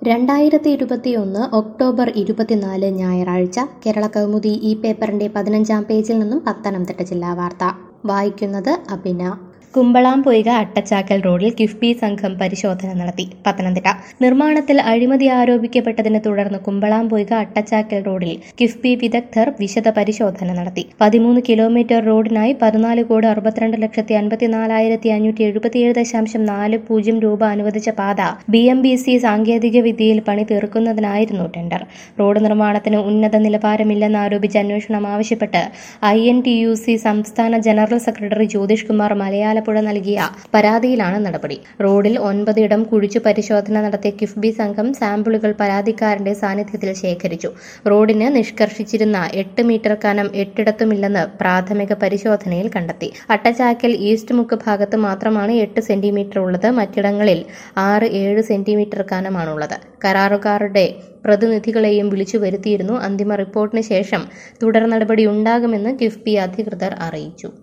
രണ്ടായിരത്തി ഇരുപത്തിയൊന്ന് ഒക്ടോബർ ഇരുപത്തിനാല് ഞായറാഴ്ച കേരള കൗമുദി ഈ പേപ്പറിന്റെ പതിനഞ്ചാം പേജിൽ നിന്നും പത്തനംതിട്ട ജില്ലാ വാർത്ത വായിക്കുന്നത് അഭിന കുമ്പളാംപൊയ്ക അട്ടച്ചാക്കൽ റോഡിൽ കിഫ്ബി സംഘം പരിശോധന നടത്തി പത്തനംതിട്ട നിർമ്മാണത്തിൽ അഴിമതി ആരോപിക്കപ്പെട്ടതിനെ തുടർന്ന് കുമ്പളാംപൊയ്ക അട്ടച്ചാക്കൽ റോഡിൽ കിഫ്ബി വിദഗ്ധർ വിശദ പരിശോധന നടത്തി പതിമൂന്ന് കിലോമീറ്റർ റോഡിനായി പതിനാല് കോടി അറുപത്തിരണ്ട് ലക്ഷത്തി അൻപത്തിനാലായിരത്തി അഞ്ഞൂറ്റി എഴുപത്തിയേഴ് ദശാംശം നാല് പൂജ്യം രൂപ അനുവദിച്ച പാത ബി എം ബി സി സാങ്കേതിക വിദ്യയിൽ പണി തീർക്കുന്നതിനായിരുന്നു ടെൻഡർ റോഡ് നിർമ്മാണത്തിന് ഉന്നത നിലവാരമില്ലെന്ന് ആരോപിച്ച് അന്വേഷണം ആവശ്യപ്പെട്ട് I N T U C സംസ്ഥാന ജനറൽ സെക്രട്ടറി ജ്യോതിഷ് കുമാർ മലയാലപ്പുഴ നൽകിയ പരാതിയിലാണ് നടപടി റോഡിൽ ഒൻപതിടം കുഴിച്ചു പരിശോധന നടത്തിയ കിഫ്ബി സംഘം സാമ്പിളുകൾ പരാതിക്കാരന്റെ സാന്നിധ്യത്തിൽ ശേഖരിച്ചു റോഡിന് നിഷ്കർഷിച്ചിരുന്ന എട്ട് മീറ്റർ കനം എട്ടിടത്തുമില്ലെന്ന് പ്രാഥമിക പരിശോധനയിൽ കണ്ടെത്തി അട്ടച്ചാക്കൽ ഈസ്റ്റ് മുക്ക് ഭാഗത്ത് മാത്രമാണ് എട്ട് സെന്റിമീറ്റർ ഉള്ളത് മറ്റിടങ്ങളിൽ ആറ് ഏഴ് സെന്റിമീറ്റർ കനമാണുള്ളത് കരാറുകാരുടെ പ്രതിനിധികളെയും വിളിച്ചു വരുത്തിയിരുന്നു അന്തിമ റിപ്പോർട്ടിന് ശേഷം തുടർ നടപടി ഉണ്ടാകുമെന്ന് കിഫ്ബി അധികൃതർ അറിയിച്ചു